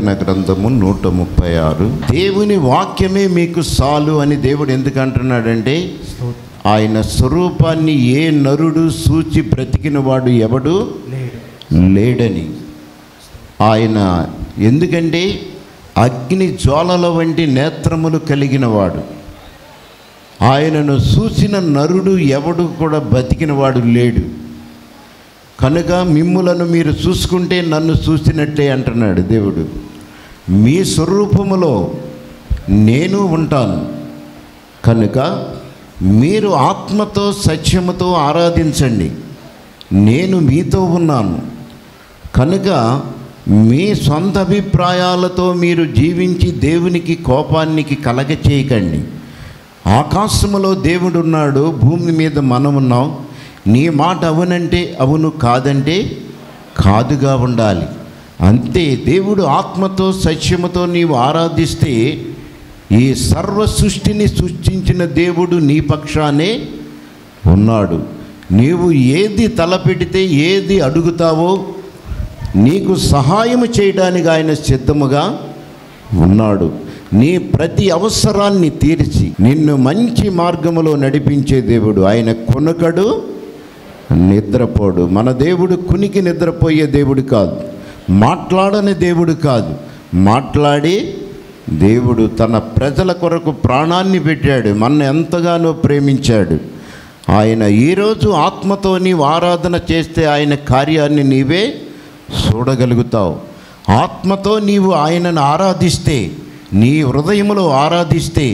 ప్రకటన గ్రంథము నూట ముప్పై ఆరు దేవుని వాక్యమే మీకు సాలు అని దేవుడు ఎందుకు అంటున్నాడంటే ఆయన స్వరూపాన్ని ఏ నరుడు సూచి బ్రతికిన వాడు ఎవడు లేడని ఆయన ఎందుకంటే అగ్ని జ్వాలల వంటి నేత్రములు కలిగిన వాడు ఆయనను చూసిన నరుడు ఎవడు కూడా బతికినవాడు లేడు కనుక మిమ్ములను మీరు చూసుకుంటే నన్ను చూసినట్టే అంటున్నాడు దేవుడు మీ స్వరూపములో నేను ఉంటాను కనుక మీరు ఆత్మతో సత్యముతో ఆరాధించండి నేను మీతో ఉన్నాను కనుక మీ సొంత అభిప్రాయాలతో మీరు జీవించి దేవునికి కోపానికి కలగ చేయకండి ఆకాశములో దేవుడు ఉన్నాడు భూమి మీద మనం ఉన్నాం నీ మాట అవునంటే అవును కాదంటే కాదుగా ఉండాలి అంతే దేవుడు ఆత్మతో సత్యముతో నీవు ఆరాధిస్తే ఈ సర్వ సృష్టిని సృష్టించిన దేవుడు నీ పక్షానే ఉన్నాడు నీవు ఏది తలపెడితే ఏది అడుగుతావో నీకు సహాయం చేయడానికి ఆయన సిద్ధముగా ఉన్నాడు నీ ప్రతి అవసరాన్ని తీర్చి నిన్ను మంచి మార్గములో నడిపించే దేవుడు ఆయన కొనుకడు నిద్రపోడు మన దేవుడు కునికి నిద్రపోయే దేవుడు కాదు మాట్లాడని దేవుడు కాదు మాట్లాడి దేవుడు తన ప్రజల కొరకు ప్రాణాన్ని పెట్టాడు మన ఎంతగానో ప్రేమించాడు ఆయన ఈరోజు ఆత్మతో నీవు ఆరాధన చేస్తే ఆయన కార్యాన్ని నీవే చూడగలుగుతావు ఆత్మతో నీవు ఆయనను ఆరాధిస్తే నీ హృదయములో ఆరాధిస్తే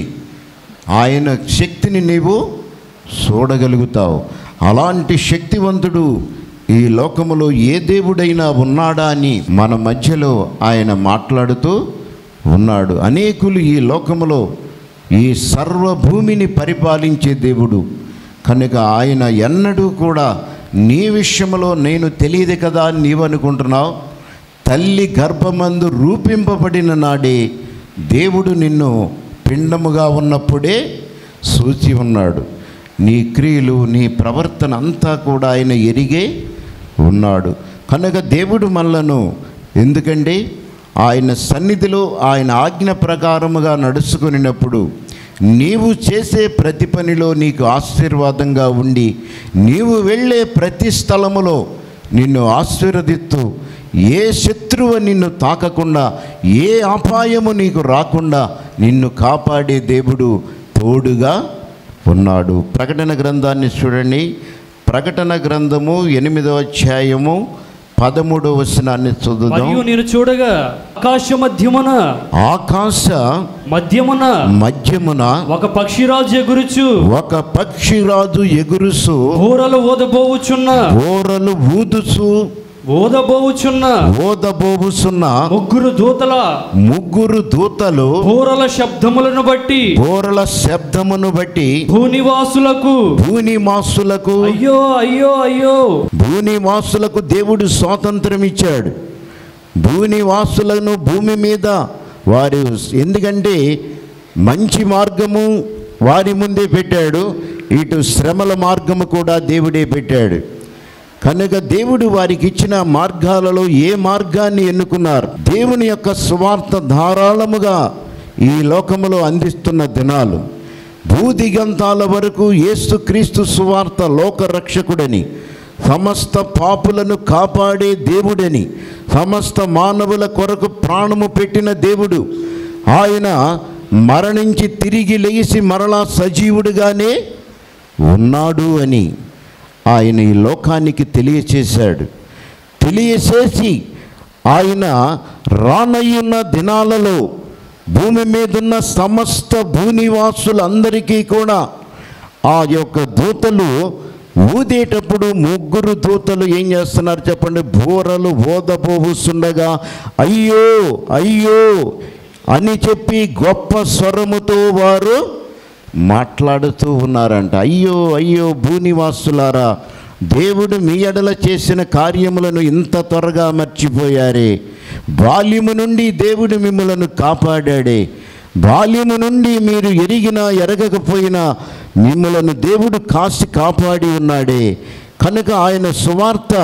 ఆయన శక్తిని నీవు చూడగలుగుతావు అలాంటి శక్తివంతుడు ఈ లోకములో ఏ దేవుడైనా ఉన్నాడా అని మన మధ్యలో ఆయన మాట్లాడుతూ ఉన్నాడు అనేకులు ఈ లోకములో ఈ సర్వభూమిని పరిపాలించే దేవుడు కనుక ఆయన ఎన్నడూ కూడా నీ విషయంలో నేను తెలియదు కదా అని నీవు అనుకుంటున్నావు తల్లి గర్భమందు రూపింపబడిన నాడే దేవుడు నిన్ను పిండముగా ఉన్నప్పుడే సూచి ఉన్నాడు నీ క్రియలు నీ ప్రవర్తన అంతా కూడా ఆయన ఎరిగే ఉన్నాడు కనుక దేవుడు మనలను ఎందుకంటే ఆయన సన్నిధిలో ఆయన ఆజ్ఞ ప్రకారముగా నడుచుకునినప్పుడు నీవు చేసే ప్రతి పనిలో నీకు ఆశీర్వాదంగా ఉండి నీవు వెళ్ళే ప్రతి స్థలములో నిన్ను ఆశీర్వదిస్తూ ఏ శత్రువు నిన్ను తాకకుండా ఏ అపాయము నీకు రాకుండా నిన్ను కాపాడే దేవుడు తోడుగా ఉన్నాడు ప్రకటన గ్రంథాన్ని చూడండి ప్రకటన గ్రంథము ఎనిమిదో అధ్యాయము పదమూడవ వచనాన్ని చదువుదాం మరియు నేను చూడగా ఆకాశ మధ్యమున ఆకాశ మధ్యమున మధ్యమున ఒక పక్షిరాజు ఎగురుచు ఒక పక్షిరాజు ఎగురుసు బూరలు ఊదబోవుచున్న ఓరలు ఊదుచు ఊదబోవుచున్న ఓదబోబుసున్న ముగ్గురు దూతల ముగ్గురు దూతలు బూరల శబ్దములను బట్టి ఓరల శబ్దమును బట్టి భూనివాసులకు భూనివాసులకు అయ్యో అయ్యో అయ్యో భూనివాసులకు దేవుడు స్వాతంత్రం ఇచ్చాడు భూనివాసులను భూమి మీద వారు ఎందుకంటే మంచి మార్గము వారి ముందే పెట్టాడు ఇటు శ్రమల మార్గము కూడా దేవుడే పెట్టాడు కనుక దేవుడు వారికి ఇచ్చిన మార్గాలలో ఏ మార్గాన్ని ఎన్నుకున్నారు దేవుని యొక్క సువార్త ధారాళముగా ఈ లోకములో అందిస్తున్న దినాలు భూదిగంతాల వరకు యేసుక్రీస్తు సువార్త లోకరక్షకుడని సమస్త పాపులను కాపాడే దేవుడని సమస్త మానవుల కొరకు ప్రాణము పెట్టిన దేవుడు ఆయన మరణించి తిరిగి లేచి మరలా సజీవుడుగానే ఉన్నాడు అని ఆయన ఈ లోకానికి తెలియచేశాడు తెలియచేసి ఆయన రానయ్యున్న దినాలలో భూమి మీదున్న సమస్త భూనివాసులందరికీ కూడా ఆ యొక్క దూతలు ఊదేటప్పుడు ముగ్గురు దూతలు ఏం చేస్తున్నారు చెప్పండి బోరలు ఓదబోవుస్తుండగా అయ్యో అయ్యో అని చెప్పి గొప్ప స్వరముతో వారు మాట్లాడుతూ ఉన్నారంట అయ్యో అయ్యో భూనివాసులారా దేవుడు మీ ఎడల చేసిన కార్యములను ఇంత త్వరగా మర్చిపోయారే బాల్యము నుండి దేవుడు మిమ్మలను కాపాడాడే బాల్యము నుండి మీరు ఎరిగినా ఎరగకపోయినా మిమ్మలను దేవుడు కాసి కాపాడి ఉన్నాడే కనుక ఆయన సువార్త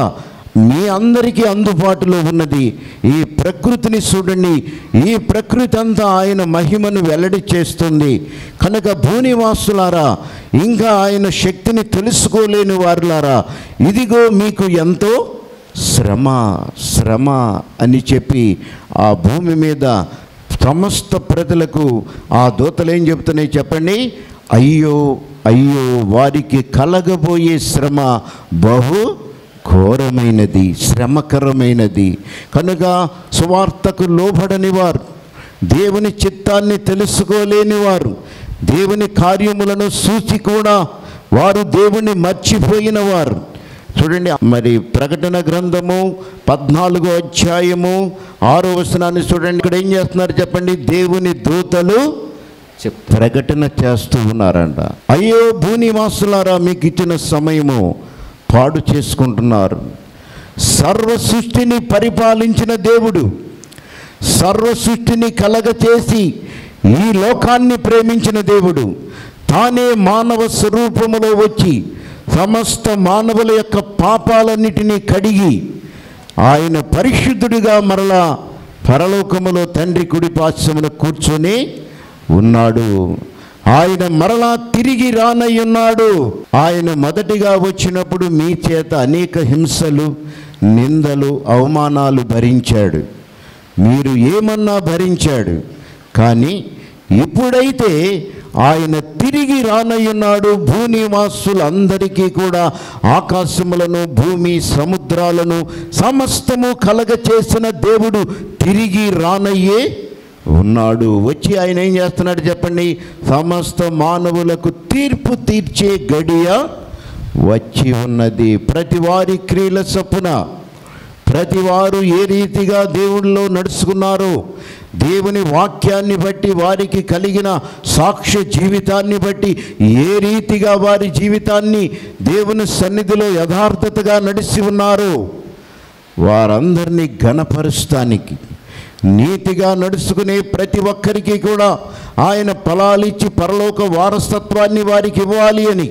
మీ అందరికీ అందుబాటులో ఉన్నది ఈ ప్రకృతిని చూడండి ఈ ప్రకృతి అంతా ఆయన మహిమను వెల్లడి చేస్తుంది కనుక భూనివాసులారా ఇంకా ఆయన శక్తిని తెలుసుకోలేని వారులారా ఇదిగో మీకు ఎంతో శ్రమ శ్రమ అని చెప్పి ఆ భూమి మీద సమస్త ప్రజలకు ఆ దూతలు ఏం చెప్తున్నాయి చెప్పండి అయ్యో అయ్యో వారికి కలగబోయే శ్రమ బహు ఘోరమైనది శ్రమకరమైనది కనుక సువార్తకు లోబడని వారు దేవుని చిత్తాన్ని తెలుసుకోలేని వారు దేవుని కార్యములను చూసి కూడా వారు దేవుని మర్చిపోయిన వారు చూడండి మరి ప్రకటన గ్రంథము పద్నాలుగో అధ్యాయము ఆరో వచనాన్ని చూడండి ఇక్కడ ఏం చేస్తున్నారు చెప్పండి దేవుని దూతలు చెప్తా ప్రకటన చేస్తూ ఉన్నారంట అయ్యో భూనివాసులారా మీకు ఇచ్చిన సమయము పాడు చేసుకుంటున్నారు సర్వ సృష్టిని పరిపాలించిన దేవుడు సర్వ సృష్టిని కలగచేసి ఈ లోకాన్ని ప్రేమించిన దేవుడు తానే మానవ స్వరూపములో వచ్చి సమస్త మానవుల యొక్క పాపాలన్నిటినీ కడిగి ఆయన పరిశుద్ధుడిగా మరలా పరలోకములో తండ్రి కుడి పాశ్రమున కూర్చొని ఉన్నాడు ఆయన మరలా తిరిగి రానయ్యున్నాడు ఆయన మొదటిగా వచ్చినప్పుడు మీ చేత అనేక హింసలు నిందలు అవమానాలు భరించాడు మీరు ఏమన్నా భరించాడు కానీ ఇప్పుడైతే ఆయన తిరిగి రానయ్యున్నాడు భూనివాసులందరికీ కూడా ఆకాశములను భూమి సముద్రాలను సమస్తము కలగ చేసిన దేవుడు తిరిగి రానయ్యే ఉన్నాడు వచ్చి ఆయన ఏం చేస్తున్నాడు చెప్పండి సమస్త మానవులకు తీర్పు తీర్చే గడియ వచ్చి ఉన్నది ప్రతి వారి క్రియల చొప్పున ప్రతి వారు ఏ రీతిగా దేవుడిలో నడుచుకున్నారో దేవుని వాక్యాన్ని బట్టి వారికి కలిగిన సాక్ష్య జీవితాన్ని బట్టి ఏ రీతిగా వారి జీవితాన్ని దేవుని సన్నిధిలో యథార్థతగా నడిచి ఉన్నారో వారందరినీ ఘనపరుస్తానికి నీతిగా నడుచుకునే ప్రతి ఒక్కరికి కూడా ఆయన ఫలాలిచ్చి పరలోక వారసత్వాన్ని వారికి ఇవ్వాలి అని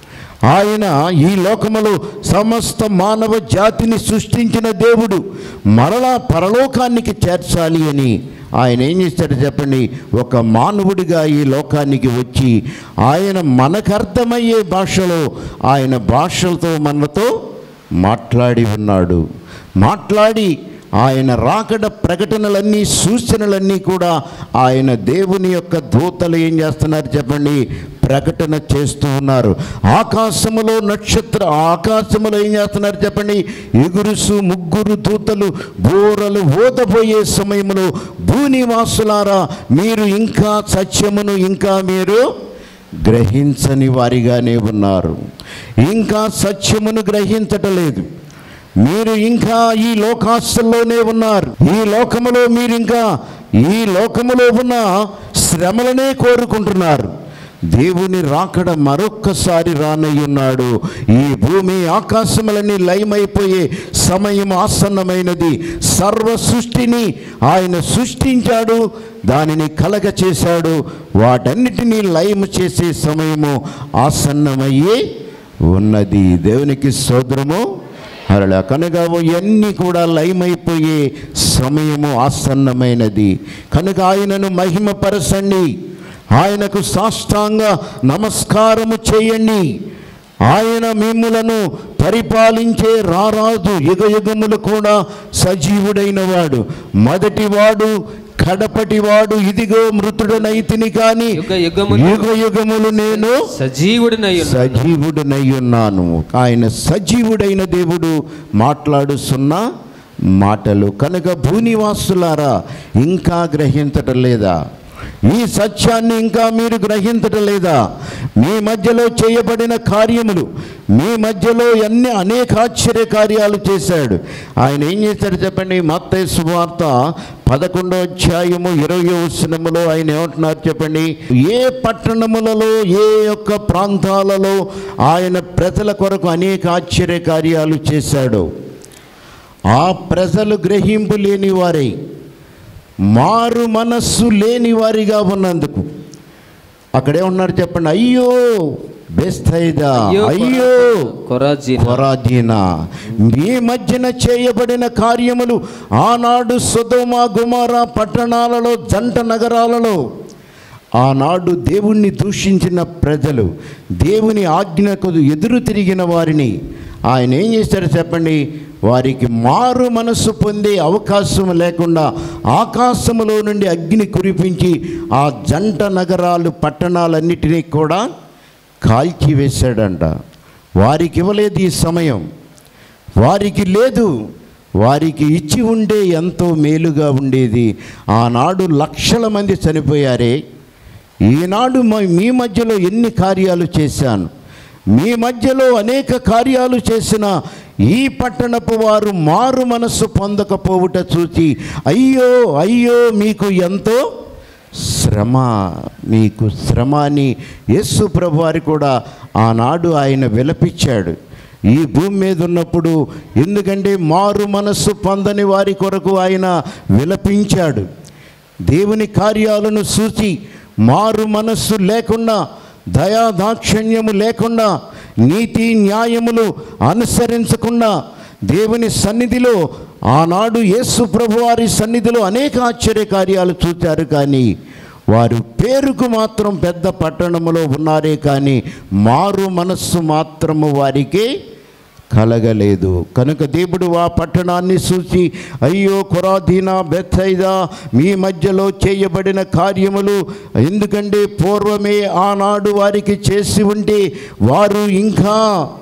ఆయన ఈ లోకములో సమస్త మానవ జాతిని సృష్టించిన దేవుడు మరలా పరలోకానికి చేర్చాలి అని ఆయన ఏం చేస్తాడు చెప్పండి ఒక మానవుడిగా ఈ లోకానికి వచ్చి ఆయన మనకు అర్థమయ్యే భాషలో ఆయన భాషలతో మనతో మాట్లాడి ఉన్నాడు మాట్లాడి ఆయన రాకడ ప్రకటనలన్నీ సూచనలన్నీ కూడా ఆయన దేవుని యొక్క దూతలు ఏం చేస్తున్నారు చెప్పండి ప్రకటన చేస్తూ ఉన్నారు ఆకాశములో నక్షత్ర ఆకాశములో ఏం చేస్తున్నారు చెప్పండి ఎగురుసు ముగ్గురు దూతలు బోరలు ఓదబోయే సమయంలో భూనివాసులారా మీరు ఇంకా సత్యమును ఇంకా మీరు గ్రహించని వారిగానే ఉన్నారు ఇంకా సత్యమును గ్రహించటలేదు మీరు ఇంకా ఈ లోకాస్తుల్లోనే ఉన్నారు ఈ లోకములో మీరు ఇంకా ఈ లోకములో ఉన్న శ్రమలనే కోరుకుంటున్నారు దేవుని రాకడ మరొక్కసారి రానయ్యున్నాడు ఈ భూమి ఆకాశములన్నీ లయమైపోయే సమయం ఆసన్నమైనది సర్వ సృష్టిని ఆయన సృష్టించాడు దానిని కలగ చేశాడు వాటన్నిటినీ లయము చేసే సమయము ఆసన్నమయ్యే ఉన్నది దేవునికి సోదరము అలా కనుక ఇవన్నీ కూడా లయమైపోయే సమయము ఆసన్నమైనది కనుక ఆయనను మహిమపరచండి ఆయనకు సాష్టాంగ నమస్కారము చేయండి ఆయన మిమ్ములను పరిపాలించే రారాజు యుగ యుగములు కూడా సజీవుడైన వాడు మొదటివాడు కడపటివాడు ఇదిగో మృతుడనైతిని కానీ యుగ యుగములు యుగ యుగములు నేను సజీవుడినై ఉన్నాడు. సజీవుడనై ఉన్నాను ఆయన సజీవుడైన దేవుడు మాట్లాడుతున్న మాటలు కనుక భూనివాసులారా ఇంకా గ్రహించటం లేదా ఈ సత్యాన్ని ఇంకా మీరు గ్రహించటం లేదా మీ మధ్యలో చేయబడిన కార్యములు మీ మధ్యలో అన్ని అనేక ఆశ్చర్య కార్యాలు చేశాడు ఆయన ఏం చేశాడు చెప్పండి మత్తయి సువార్త పదకొండో అధ్యాయము ఇరవై వచనములో ఆయన ఏమంటున్నారు చెప్పండి ఏ పట్టణములలో ఏ యొక్క ప్రాంతాలలో ఆయన ప్రజల కొరకు అనేక ఆశ్చర్య కార్యాలు చేశాడో ఆ ప్రజలు గ్రహింపు లేని వారై మారు మనస్సు లేని వారిగా ఉన్నందుకు అక్కడే ఉన్నారు చెప్పండి అయ్యో బెస్తైదా అయ్యో అయ్యో కొరాజీనా కొరాజీన మీ మధ్యన చేయబడిన కార్యములు ఆనాడు సుధోమ గుమార పట్టణాలలో జంట నగరాలలో ఆనాడు దేవుణ్ణి దూషించిన ప్రజలు దేవుని ఆజ్ఞకు ఎదురు తిరిగిన వారిని ఆయన ఏం చేశారు చెప్పండి వారికి మారు మనస్సు పొందే అవకాశం లేకుండా ఆకాశములో నుండి అగ్ని కురిపించి ఆ జంట నగరాలు పట్టణాలన్నిటినీ కూడా కాల్చివేశాడంట వారికి ఇవ్వలేదు ఈ సమయం వారికి లేదు వారికి ఇచ్చి ఉండే ఎంతో మేలుగా ఉండేది ఆనాడు లక్షల మంది చనిపోయారే ఈనాడు మ- మీ మధ్యలో ఎన్ని కార్యాలు చేశాను మీ మధ్యలో అనేక కార్యాలు చేసిన ఈ పట్టణపు వారు మారు మనస్సు పొందకపోవుట చూచి అయ్యో అయ్యో మీకు ఎంతో శ్రమ మీకు శ్రమ అని యేసు ప్రభు వారు కూడా ఆనాడు ఆయన విలపించాడు ఈ భూమి మీద ఉన్నప్పుడు ఎందుకంటే మారు మనస్సు పొందని వారి కొరకు ఆయన విలపించాడు దేవుని కార్యాలను చూసి మారు మనస్సు లేకుండా దయా దాక్షణ్యము లేకుండా నీతి న్యాయములు అనుసరించకుండా దేవుని సన్నిధిలో ఆనాడు యేసు ప్రభువారి సన్నిధిలో అనేక ఆశ్చర్య కార్యాలు చూచారు కానీ వారు పేరుకు మాత్రం పెద్ద పట్టణములో ఉన్నారే కానీ మారు మనస్సు మాత్రము వారికి కలగలేదు కనుక దేవుడు ఆ పట్టణాన్ని చూసి అయ్యో కొరాధీన బెత్సైదా మీ మధ్యలో చేయబడిన కార్యములు ఎందుకంటే పూర్వమే ఆనాడు వారికి చేసి ఉంటే వారు ఇంకా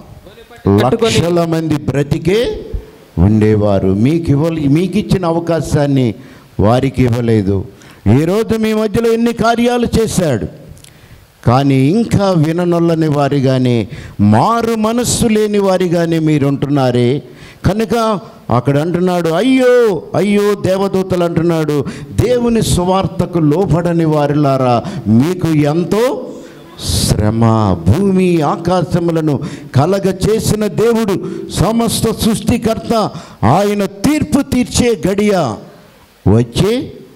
లక్షల మంది బ్రతికే ఉండేవారు మీకు ఇవ్వలే మీకు ఇచ్చిన అవకాశాన్ని వారికి ఇవ్వలేదు ఈరోజు మీ మధ్యలో ఎన్ని కార్యాలు చేశాడు కానీ ఇంకా విననొల్లని వారిగానే మారు మనస్సు లేని వారిగానే మీరు ఉంటున్నారే కనుక అక్కడ అంటున్నాడు అయ్యో అయ్యో దేవదూతలు అంటున్నాడు దేవుని సువార్తకు లోపడని వారిలారా మీకు ఎంతో శ్రమ భూమి ఆకాశములను కలగ చేసిన దేవుడు సమస్త సృష్టికర్త ఆయన తీర్పు తీర్చే గడియ వచ్చే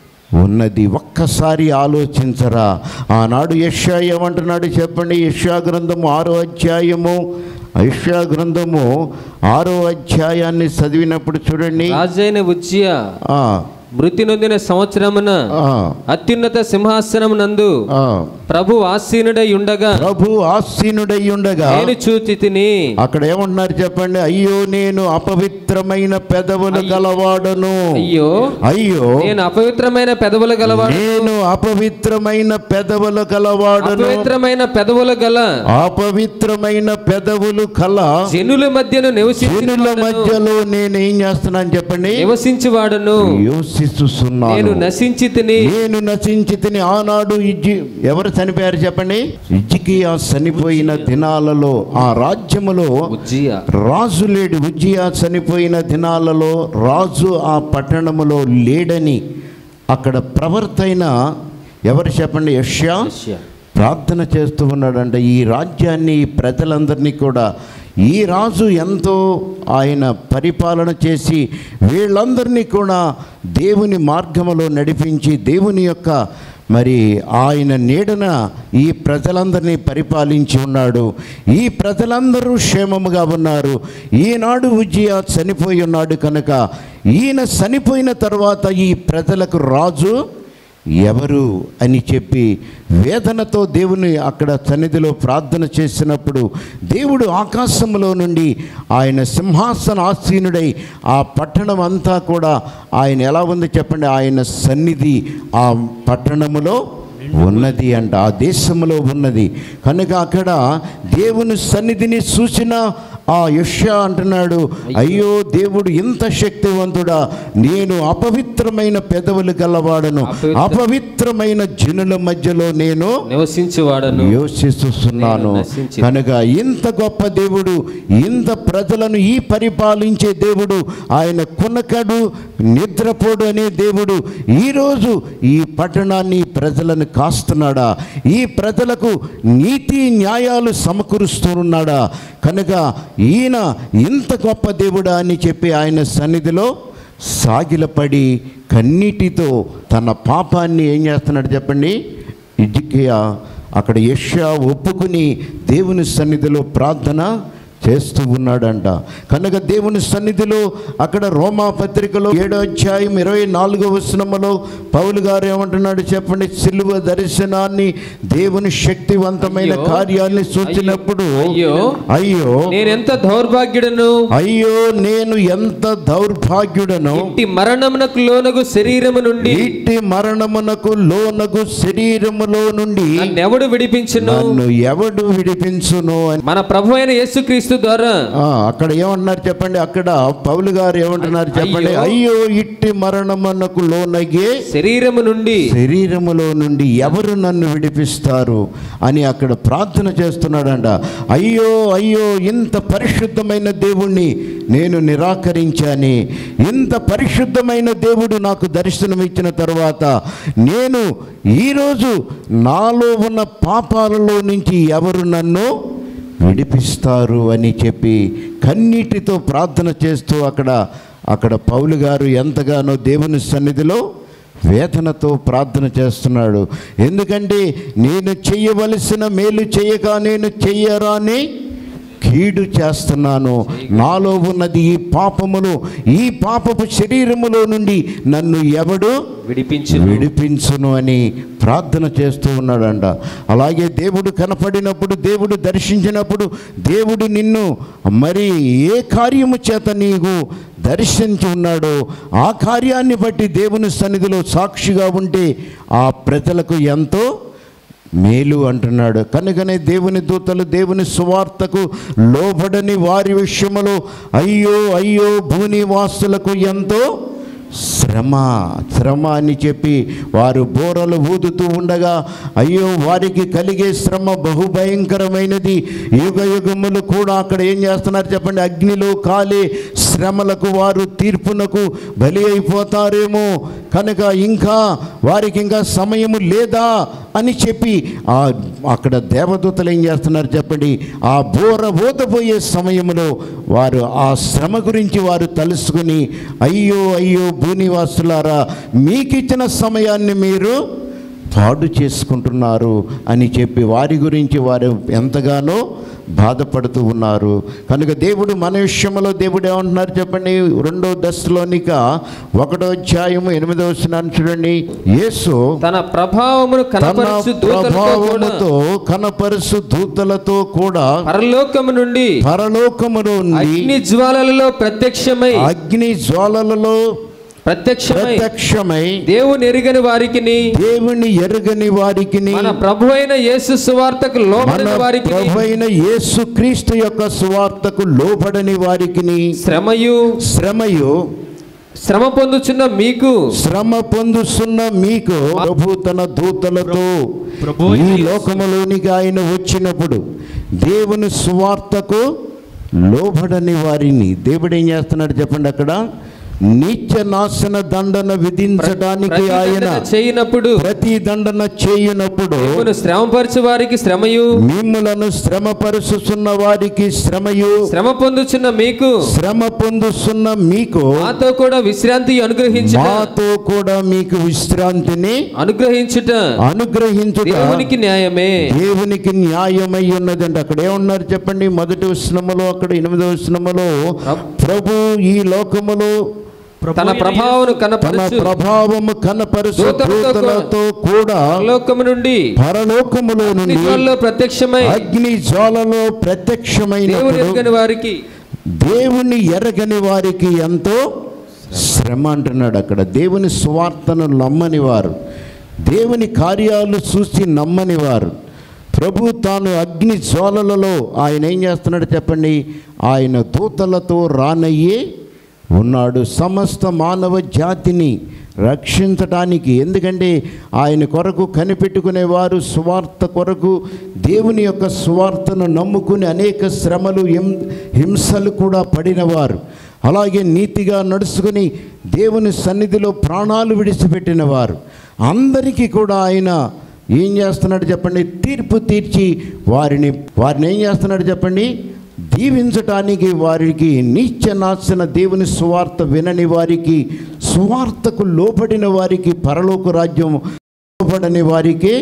ఉన్నది ఒక్కసారి ఆలోచించరా ఆనాడు యష్యా ఏమంటున్నాడు చెప్పండి యష్యా గ్రంథము ఆరో అధ్యాయము యష్యా గ్రంథము ఆరో అధ్యాయాన్ని చదివినప్పుడు చూడండి రాజైన ఉజ్జియా ఆ, మృతి నొందిన సంవత్సరమున ఆ, అత్యున్నత సింహాసనం నందు ఆ. ప్రభు ఆసీనుడై ఉండగా ప్రభు ఆసీనుడై ఉండగా నేను చూచి తిని అక్కడ ఏమంటున్నారు చెప్పండి అయ్యో నేను అపవిత్రమైన పెదవులు గలవాడను అయ్యో అయ్యో నేను అపవిత్రమైన పెదవులు గలవాడు నేను అపవిత్రమైన పెదవులు గలవాడను అపవిత్రమైన పెదవులు గల అపవిత్రమైన పెదవులు కల జనుల మధ్యను జనుల నివసించు మధ్యలో నేను ఏం చేస్తున్నాను చెప్పండి నివసించువాడును యోసిస్తున్నాను నేను నశించి తిని నేను నశించి తిని ఆనాడు ఇజ్జి ఎవరు చనిపోయారు చెప్పండి ఇజ్జికి ఆ చనిపోయిన దినాలలో ఆ రాజ్యములో ఉజ్జియా రాజు లేడు ఉజ్జియా చనిపోయిన దినాలలో రాజు ఆ పట్టణములో లేడని అక్కడ ప్రవర్తైన ఎవరు చెప్పండి యష్యా యెషయా. ప్రార్థన చేస్తూ ఉన్నాడంట ఈ రాజ్యాన్ని ఈ ప్రజలందరినీ కూడా ఈ రాజు ఎంతో ఆయన పరిపాలన చేసి వీళ్ళందరినీ కూడా దేవుని మార్గములో నడిపించి దేవుని యొక్క మరి ఆయన నీడన ఈ ప్రజలందరినీ పరిపాలించి ఉన్నాడు ఈ ప్రజలందరూ క్షేమముగా ఉన్నారు ఈనాడు ఉజ్జియా చనిపోయి ఉన్నాడు కనుక ఈయన చనిపోయిన తర్వాత ఈ ప్రజలకు రాజు ఎవరు అని చెప్పి వేదనతో దేవుని అక్కడ సన్నిధిలో ప్రార్థన చేసినప్పుడు దేవుడు ఆకాశంలో నుండి ఆయన సింహాసన ఆసీనుడై ఆ పట్టణం అంతా కూడా ఆయన ఎలా ఉంది చెప్పండి ఆయన సన్నిధి ఆ పట్టణములో ఉన్నది అంట ఆ దేశంలో ఉన్నది కనుక అక్కడ దేవుని సన్నిధిని చూసిన ఆ యష్య అంటున్నాడు అయ్యో దేవుడు ఇంత శక్తివంతుడా నేను అపవిత్రమైన పెదవులు గలవాడను అపవిత్ర- అపవిత్రమైన జనుల మధ్యలో నేను నివసించువాడను యోచిస్తున్నాను నేను నశించి- కనుక ఇంత గొప్ప దేవుడు ఇంత ప్రజలను ఈ పరిపాలించే దేవుడు ఆయన కొనకడు నిద్రపోడు అనే దేవుడు ఈరోజు ఈ పట్టణాన్ని ఈ ప్రజలను కాస్తున్నాడా ఈ ప్రజలకు నీతి న్యాయాలు సమకూరుస్తున్నాడా కనుక ఈయన ఇంత గొప్ప దేవుడా అని చెప్పి ఆయన సన్నిధిలో సాగిలపడి కన్నీటితో తన పాపాన్ని ఏం చేస్తున్నాడు చెప్పండి ఇజికియా అక్కడ యెషయా ఒప్పుకుని దేవుని సన్నిధిలో ప్రార్థన చేస్తూ ఉన్నాడంట కనుక దేవుని సన్నిధిలో అక్కడ రోమా పత్రికలో ఏడో అధ్యాయం ఇరవై నాలుగో వచనములో పౌలు గారు ఏమంటున్నాడు చెప్పండి సిలువ దర్శనాన్ని దేవుని శక్తివంతమైన అయ్యో, కార్యాన్ని సూచినప్పుడు అయ్యో, అయ్యో నేనెంత దౌర్భాగ్యుడను అయ్యో నేను ఎంత దౌర్భాగ్యుడను ఇంటి మరణమునకు లోనగు శరీరము నుండి ఇట్టి మరణమునకు లోనగు శరీరములో నుండి నన్నెవడు విడిపించును నన్ను ఎవడు విడిపించును అని మన ప్రభు అయిన యేసుక్రీస్తు ద్వారా ఆ, అక్కడ ఏమంటున్నారు చెప్పండి అక్కడ పౌలు గారు ఏమంటున్నారు చెప్పండి అయ్యో ఇట్టి మరణమునకు లోనగే శరీరము నుండి శరీరములో నుండి ఎవరు నన్ను విడిపిస్తారు అని అక్కడ ప్రార్థన చేస్తున్నాడంట అయ్యో అయ్యో ఇంత పరిశుద్ధమైన దేవుణ్ణి నేను నిరాకరించాని ఇంత పరిశుద్ధమైన దేవుడు నాకు దర్శనం ఇచ్చిన తర్వాత నేను ఈరోజు నాలో ఉన్న పాపాలలో నుంచి ఎవరు నన్ను విడిపిస్తారు అని చెప్పి కన్నీటితో ప్రార్థన చేస్తూ అక్కడ అక్కడ పౌలు గారు ఎంతగానో దేవుని సన్నిధిలో వేదనతో ప్రార్థన చేస్తున్నాడు ఎందుకంటే నేను చెయ్యవలసిన మేలు చేయక నేను చెయ్యరాని కీడు చేస్తున్నాను నాలో ఉన్నది ఈ పాపమును ఈ పాపపు శరీరములో నుండి నన్ను ఎవడు విడిపించు విడిపించును అని ప్రార్థన చేస్తూ ఉన్నాడంట అలాగే దేవుడు కనపడినప్పుడు దేవుడు దర్శించినప్పుడు దేవుడు నిన్ను మరి ఏ కార్యము చేత నీకు దర్శించి ఉన్నాడో ఆ కార్యాన్ని బట్టి దేవుని సన్నిధిలో సాక్షిగా ఉంటే ఆ ప్రజలకు ఎంతో మేలు అంటున్నాడు కనుకనే దేవుని దూతలు దేవుని సువార్తకు లోబడని వారి విషయములో అయ్యో అయ్యో భూనివాసులకు ఎంతో శ్రమ శ్రమ అని చెప్పి వారు బోరలు ఊదుతూ ఉండగా అయ్యో వారికి కలిగే శ్రమ బహుభయంకరమైనది యుగ యుగములు కూడా అక్కడ ఏం చేస్తున్నారు చెప్పండి అగ్నిలో కాలే శ్రమలకు వారు తీర్పునకు బలి అయిపోతారేమో కనుక ఇంకా వారికి ఇంకా సమయము లేదా అని చెప్పి ఆ అక్కడ దేవదూతలు ఏం చేస్తున్నారు చెప్పండి ఆ బోర ఊతపోయే సమయంలో వారు ఆ శ్రమ గురించి వారు తలుసుకుని అయ్యో అయ్యో భూనివాసులారా మీకు ఇచ్చిన సమయాన్ని మీరు పాడు చేసుకుంటున్నారు అని చెప్పి వారి గురించి వారు ఎంతగానో బాధపడుతూ ఉన్నారు కనుక దేవుడు మన విషయంలో దేవుడు ఏమంటున్నారు చెప్పండి రెండో దశలోనిక ఒకటో అధ్యాయము ఎనిమిదో వచనాన్ని చూడండి యేసు తన ప్రభావమును తన కనపరచు దూతలతో కూడా ప్రభావముతో కనపరుసు దూతలతో కూడా పరలోకము నుండి పరలోకములో అగ్ని జ్వాలలలో ప్రత్యక్షమై అగ్ని జ్వాలలలో ప్రత్యక్షమై ప్రత్యక్షమై దేవుని ఎరుగని వారికి దేవుని ఎరుగని వారికి మన ప్రభు అయిన యేసు సువార్తకు మన లోబడిన వారికి ప్రభైన యేసు క్రీస్తు యొక్క సువార్తకు లోబడని వారికి శ్రమయు శ్రమయు శ్రమ పొందుచున్న మీకు శ్రమ పొందుతున్న మీకు ప్రభు తన దూతలతో ప్రభు ఈ లోకములోనికి ఆయన వచ్చినప్పుడు దేవుని సువార్తకు లోబడని వారిని దేవుడు ఏం చేస్తున్నాడు చెప్పండి అక్కడ నిత్య నాశన దండన విధించడానికి ప్రతి ఆయన దండన చేయనప్పుడు ప్రతి దండన చేయనప్పుడు దేవుని శ్రమపరచు వారికి శ్రమయు మిమ్ములను శ్రమపరుచుతున్న వారికి శ్రమయు శ్రమ పొందుచున్న మీకు శ్రమ పొందుతున్న మీకు మాతో కూడా విశ్రాంతి అనుగ్రహించుట మాతో కూడా మీకు విశ్రాంతిని అనుగ్రహించుట అనుగ్రహించుట దేవునికి న్యాయమే దేవునికి న్యాయమై ఉన్నదండి అక్కడ ఏమన్నారు చెప్పండి మొదటి వచనములో అక్కడ ఎనిమిదవ వచనములో ప్రభు ఈ లోకములో తన ప్రభావమును తన కనపరచు ప్రభావము కనపరుచు దూతలతో దూతలతో కూడా పరలోకము నుండి పరలోకములో నుండి అగ్నిజ్వాలలో ప్రత్యక్షమై అగ్ని జ్వాలలో దేవుని ప్రత్యక్షమైనప్పుడు ఎరుగని వారికి దేవుని ఎరగని వారికి ఎంతో శ్రమ అంటున్నాడు అక్కడ దేవుని సువార్తను నమ్మని వారు దేవుని కార్యాలు చూసి నమ్మని వారు ప్రభు తాను అగ్ని జ్వాలలలో ఆయన ఏం చేస్తున్నాడు చెప్పండి ఆయన దూతలతో రానయ్యే ఉన్నాడు సమస్త మానవ జాతిని రక్షించటానికి ఎందుకంటే ఆయన కొరకు కనిపెట్టుకునేవారు సువార్త కొరకు దేవుని యొక్క సువార్తను నమ్ముకుని అనేక శ్రమలు హిం హింసలు కూడా పడినవారు అలాగే నీతిగా నడుచుకుని దేవుని సన్నిధిలో ప్రాణాలు విడిచిపెట్టిన వారు అందరికీ కూడా ఆయన ఏం చేస్తున్నాడు చెప్పండి తీర్పు తీర్చి వారిని వారిని ఏం చేస్తున్నాడు చెప్పండి దీవించటానికి వారికి నీచ నాశన దేవుని సువార్త వినని వారికి సువార్తకు లోబడిన వారికి పరలోక రాజ్యం లోబడని వారికి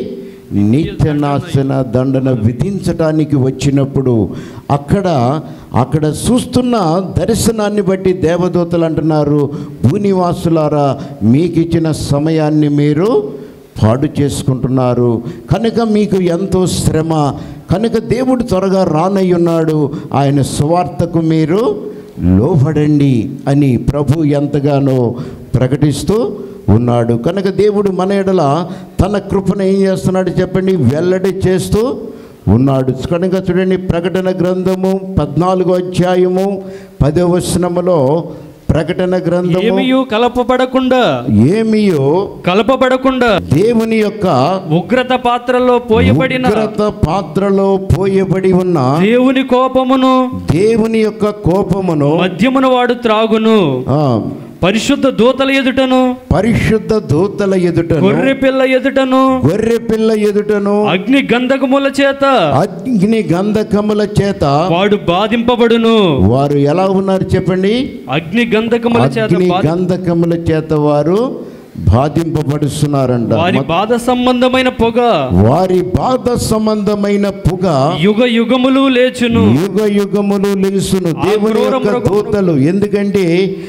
నిత్య నాశన దండన విధించటానికి వచ్చినప్పుడు అక్కడ అక్కడ చూస్తున్న దర్శనాన్ని బట్టి దేవదూతలు అంటున్నారు భూనివాసులారా మీకు ఇచ్చిన సమయాన్ని మీరు పాడు చేసుకుంటున్నారు కనుక మీకు ఎంతో శ్రమ కనుక దేవుడు త్వరగా రానయ్యున్నాడు ఆయన సువార్తకు మీరు లోబడండి అని ప్రభు ఎంతగానో ప్రకటిస్తూ ఉన్నాడు కనుక దేవుడు మన ఎడల తన కృపను ఏం చేస్తున్నాడు చెప్పండి వెల్లడి చేస్తూ ఉన్నాడు కనుక చూడండి ప్రకటన గ్రంథము పద్నాలుగో అధ్యాయము పదో వచనములో ప్రకటన గ్రంథము ఏమియు కలపబడకుండా ఏమియో కలపబడకుండా దేవుని యొక్క ఉగ్రత పాత్రలో పోయబడిన ఉగ్రత పాత్రలో పోయబడి ఉన్న దేవుని కోపమును దేవుని యొక్క కోపమును మద్యమును వాడు త్రాగును ఆ, పరిశుద్ధ దూతల ఎదుటను పరిశుద్ధ దూతల ఎదుటను గొర్రె పిల్ల ఎదుటను గొర్రె పిల్ల ఎదుటను అగ్ని గంధకముల చేత అగ్ని గంధకముల చేత వాడు బాధింపబడును వారు ఎలా ఉన్నారు చెప్పండి అగ్ని గంధకముల చేత అగ్ని బాధి- గంధకముల చేత వారు బాధింపబడుస్తున్నారంట వారి బాధ సంబంధమైన పొగ వారి బాధ సంబంధమైన పుగ యుగ యుగములు లేచును యుగ యుగములు నిలుసును దేవుని క్రూర యొక్క మృగములు- దూతలు ఎందుకంటే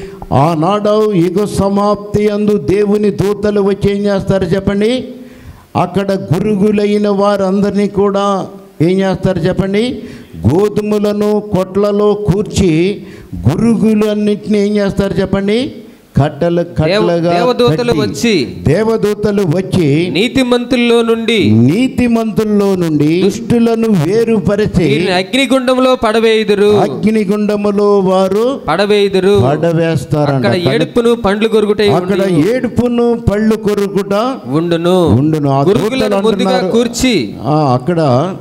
ఆనాడు యుగ సమాప్తి అందు దేవుని దూతలు వచ్చి ఏం చేస్తారు చెప్పండి అక్కడ గురుగులైన వారందరినీ కూడా ఏం చేస్తారు చెప్పండి గోధుమలను కొట్లలో కూర్చి గురుగులన్నింటినీ ఏం చేస్తారు చెప్పండి కట్టలు కట్టలుగా దేవదూతలు కట్టి, వచ్చి దేవదూతలు వచ్చి నీతిమంతుల్లో నుండి నీతిమంతుల్లో నుండి దుష్టులను వేరుపరిచి వీరిని అగ్నిగుండంలో పడవేయుదురు అగ్నిగుండములో వారు పడవేయుదురు పడవేస్తారంట అక్కడ ఏడుపును పండ్లు కొరుకుటే అక్కడ ఏడుపును పళ్ళు కొరుకుట ఉండును ఉండును ఆ గురుగులను దూతలు ముద్దుగా అంటున్నారు, కూర్చి ఆ, అక్కడ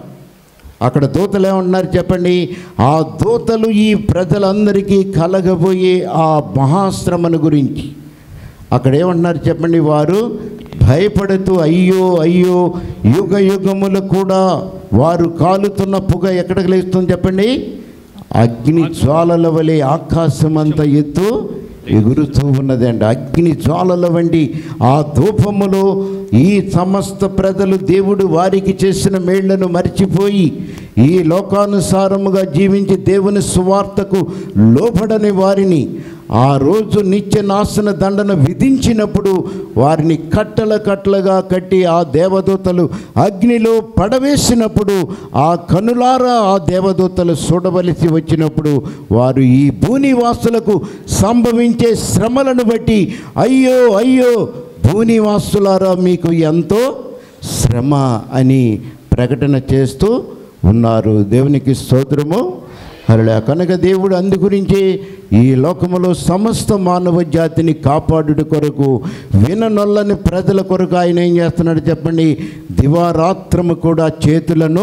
అక్కడ దూతలు ఏమంటున్నారు చెప్పండి ఆ దూతలు ఈ ప్రజలందరికీ కలగబోయే ఆ మహాశ్రమను గురించి అక్కడ ఏమంటున్నారు చెప్పండి వారు భయపడుతూ అయ్యో అయ్యో యుగ యుగములు కూడా వారు కాలుతున్న పొగ ఎక్కడికి లేస్తుంది చెప్పండి అగ్ని జ్వాలల వలె ఆకాశం అంత ఎత్తు ఎగురుతూ ఉన్నదండి అగ్ని జ్వాలల వంటి ఆ ధూపములో ఈ సమస్త ప్రజలు దేవుడు వారికి చేసిన మేళ్లను మర్చిపోయి ఈ లోకానుసారముగా జీవించి దేవుని సువార్తకు లోబడని వారిని ఆ రోజు నిత్య నాశన దండన విధించినప్పుడు వారిని కట్టల కట్టలుగా కట్టి ఆ దేవదూతలు అగ్నిలో పడవేసినప్పుడు ఆ కనులారా ఆ దేవదూతలు చూడవలసి వచ్చినప్పుడు వారు ఈ భూనివాసులకు సంభవించే శ్రమలను బట్టి అయ్యో అయ్యో భూనివాసులారా మీకు ఎంతో శ్రమ అని ప్రకటన చేస్తూ ఉన్నారు దేవునికి స్తోత్రము హరళ కనుక దేవుడు అందు గురించి ఈ లోకములో సమస్త మానవ జాతిని కాపాడుట కొరకు విననొల్లని ప్రజల కొరకు ఆయన ఏం చేస్తున్నాడు చెప్పండి దివారాత్రము కూడా చేతులను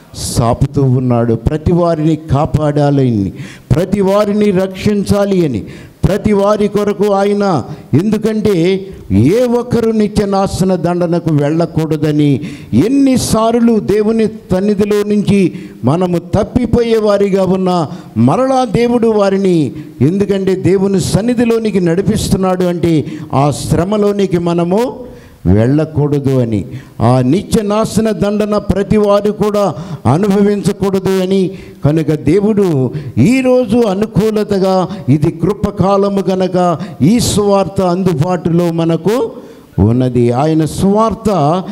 సాపుతూ ఉన్నాడు ప్రతి వారిని కాపాడాలని ప్రతి వారిని రక్షించాలి అని ప్రతి వారి కొరకు ఆయన ఎందుకంటే ఏ ఒక్కరు నిత్య నాశన దండనకు వెళ్ళకూడదని ఎన్నిసార్లు దేవుని సన్నిధిలో నుంచి మనము తప్పిపోయే వారిగా ఉన్న మరలా దేవుడు వారిని ఎందుకంటే దేవుని సన్నిధిలోనికి నడిపిస్తున్నాడు అంటే ఆ శ్రమలోనికి మనము వెళ్ళకూడదు అని ఆ నిత్య నాశన దండన ప్రతి వారు కూడా అనుభవించకూడదు అని కనుక దేవుడు ఈరోజు అనుకూలతగా ఇది కృపకాలము కనుక ఈ సువార్త అందుబాటులో మనకు ఉన్నది ఆయన సువార్త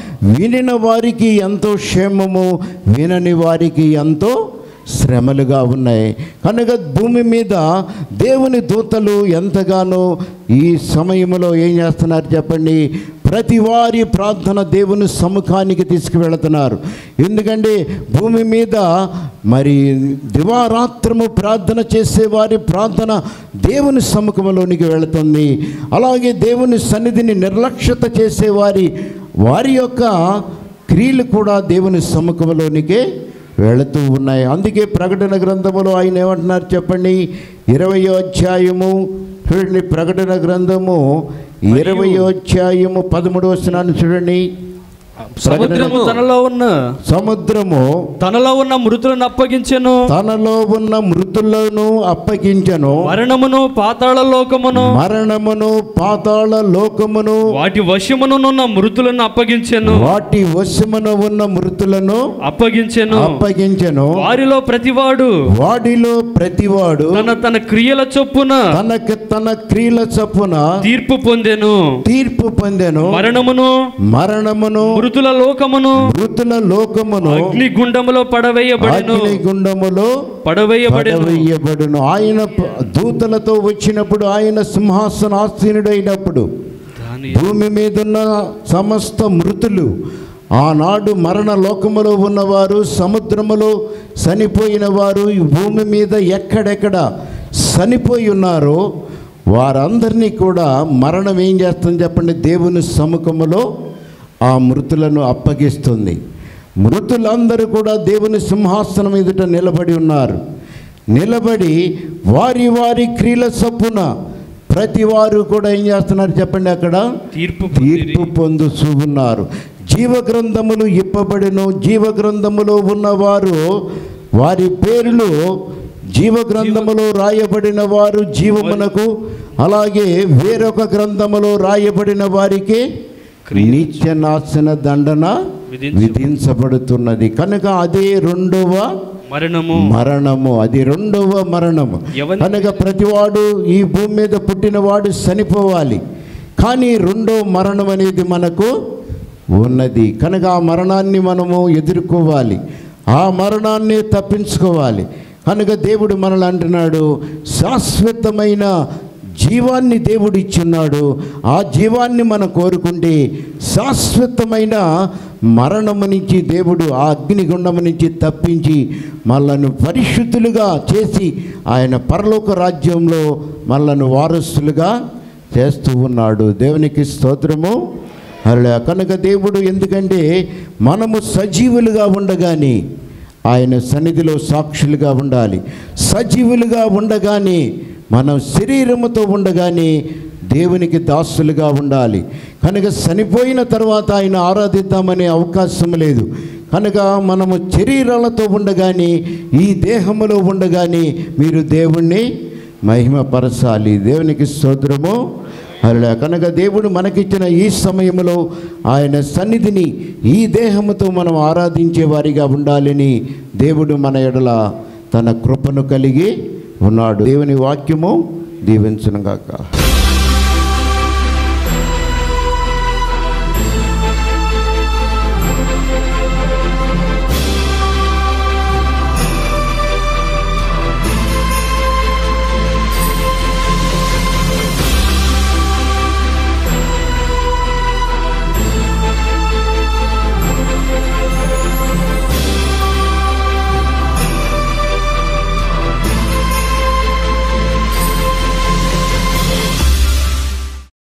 వినిన వారికి ఎంతో క్షేమము వినని వారికి ఎంతో శ్రమలుగా ఉన్నాయి కనుక భూమి మీద దేవుని దూతలు ఎంతగానో ఈ సమయంలో ఏం చేస్తున్నారు చెప్పండి ప్రతి వారి ప్రార్థన దేవుని సముఖానికి తీసుకువెళుతున్నారు ఎందుకంటే భూమి మీద మరి దివారాత్రము ప్రార్థన చేసే వారి ప్రార్థన దేవుని సముఖంలోనికి వెళుతుంది అలాగే దేవుని సన్నిధిని నిర్లక్ష్యత చేసేవారి వారి యొక్క క్రియలు కూడా దేవుని సముఖంలోనికే వెళుతూ ఉన్నాయి అందుకే ప్రకటన గ్రంథములో ఆయన ఏమంటున్నారు చెప్పండి ఇరవయో అధ్యాయము చూడండి ప్రకటన గ్రంథము ఇరవయో అధ్యాయము పదమూడు వచనాన్ని చూడండి సముద్రము తనలో ఉన్న సముద్రము తనలో ఉన్న మృతులను అప్పగించెను తనలో ఉన్న మృతులను అప్పగించను మరణమును పాతాళ లోకమును మరణమును పాతాళ లోకమును వాటి వశమునున్న మృతులను అప్పగించెను వాటి వశమున ఉన్న మృతులను అప్పగించెను అప్పగించెను వారిలో ప్రతివాడు వాడిలో ప్రతివాడు తన తన క్రియల చొప్పున తనకి తన క్రియల చొప్పున తీర్పు పొందెను తీర్పు పొందెను మరణమును మరణమును మృతుల లోకమును మృతుల లోకమును అగ్ని గుండములో పడవేయబడెను అగ్ని గుండములో పడవేయబడెను పడవేయబడును ఆయన ప- దూతలతో వచ్చినప్పుడు ఆయన సింహాసనాసీనుడైనప్పుడు దాని భూమి మీదున్న సమస్త మృతులు ఆనాడు మరణ లోకములో ఉన్నవారు సముద్రములో చనిపోయిన వారు ఈ భూమి మీద ఎక్కడెక్కడ చనిపోయి ఉన్నారో వారందరినీ కూడా మరణం ఏం చేస్తుంది చెప్పండి దేవుని సముఖములో ఆ మృతులను అప్పగిస్తుంది మృతులందరూ కూడా దేవుని సింహాసనం ఎదుట నిలబడి ఉన్నారు నిలబడి వారి వారి క్రియల చొప్పున ప్రతి వారు కూడా ఏం చేస్తున్నారు చెప్పండి అక్కడ తీర్పు పొందిరి. తీర్పు పొందుతూ ఉన్నారు జీవ గ్రంథములు ఇప్పబడిను జీవ గ్రంథములో ఉన్నవారు వారి పేర్లు జీవ గ్రంథములో రాయబడిన వారు జీవమునకు అలాగే వేరొక గ్రంథములో రాయబడిన వారికి నిత్య నాశన దండన విధించు. విధించబడుతున్నది కనుక అదే రెండవ మరణము మరణము అది రెండవ మరణము ఎవరి- కనుక ప్రతివాడు ఈ భూమి మీద పుట్టినవాడు చనిపోవాలి కానీ రెండో మరణం అనేది మనకు ఉన్నది కనుక ఆ మరణాన్ని మనము ఎదుర్కోవాలి ఆ మరణాన్ని తప్పించుకోవాలి కనుక దేవుడు మనల్ని అంటున్నాడు శాశ్వతమైన జీవాన్ని దేవుడు ఇచ్చున్నాడు ఆ జీవాన్ని మనం కోరుకుంటే శాశ్వతమైన మరణము నుంచి దేవుడు ఆ అగ్నిగుండము నుంచి తప్పించి మనలను పరిశుద్ధులుగా చేసి ఆయన పరలోక రాజ్యంలో మనలను వారసులుగా చేస్తూ ఉన్నాడు దేవునికి స్తోత్రము అలా కనుక దేవుడు ఎందుకంటే మనము సజీవులుగా ఉండగానే ఆయన సన్నిధిలో సాక్షులుగా ఉండాలి సజీవులుగా ఉండగానే మనం శరీరముతో ఉండగానే దేవునికి దాసులుగా ఉండాలి కనుక చనిపోయిన తర్వాత ఆయన ఆరాధిద్దామనే అవకాశం లేదు కనుక మనము శరీరాలతో ఉండగానే ఈ దేహములో ఉండగానే మీరు దేవుణ్ణి మహిమపరచాలి దేవునికి స్తోత్రము అలా కనుక దేవుడు మనకిచ్చిన ఈ సమయంలో ఆయన సన్నిధిని ఈ దేహముతో మనం ఆరాధించే వారిగా ఉండాలని దేవుడు మన ఎడల తన కృపను కలిగి ఉన్నాడు దేవుని వాక్యము దీవించునుగాక